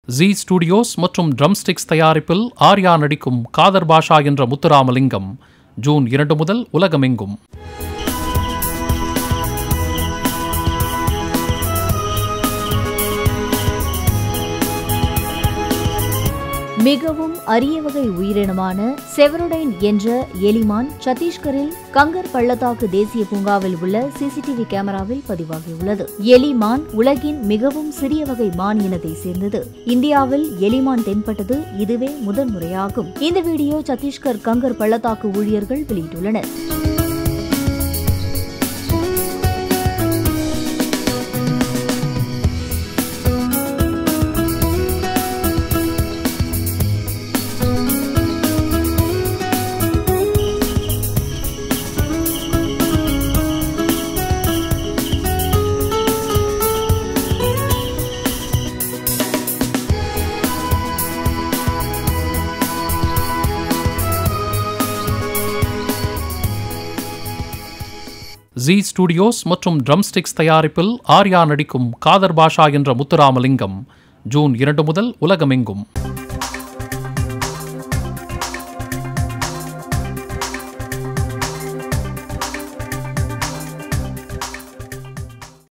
G studios மற்றும் Drumsticks தயாரிப்பில் ஆர்யா நடிக்கும் காதர் பாஷா என்ற முத்துராமலிங்கம் ஜூன் இரண்டு முதல் உலகமெங்கும் மிகவும் அரிய வகை உயிரினமான செவரோடைன் என்ற எலிமான் சத்தீஸ்கரில் கங்கர் பள்ளத்தாக்கு தேசிய பூங்காவில் உள்ள சிசிடிவி கேமராவில் பதிவாகியுள்ளது எலிமான் உலகின் மிகவும் சிறிய வகை மான் இனத்தை சேர்ந்தது இந்தியாவில் எலிமான் தென்பட்டது இதுவே முதன்முறையாகும் இந்த வீடியோ சத்தீஸ்கர் கங்கர் பள்ளத்தாக்கு ஊழியர்கள் வெளியிட்டுள்ளனர் ஜி ஸ்டுடியோஸ் மற்றும் ட்ரம்ஸ்டிக்ஸ் தயாரிப்பில் ஆர்யா நடிக்கும் காதர் பாஷா என்ற முத்துராமலிங்கம் ஜூன் இரண்டு முதல் உலகமெங்கும்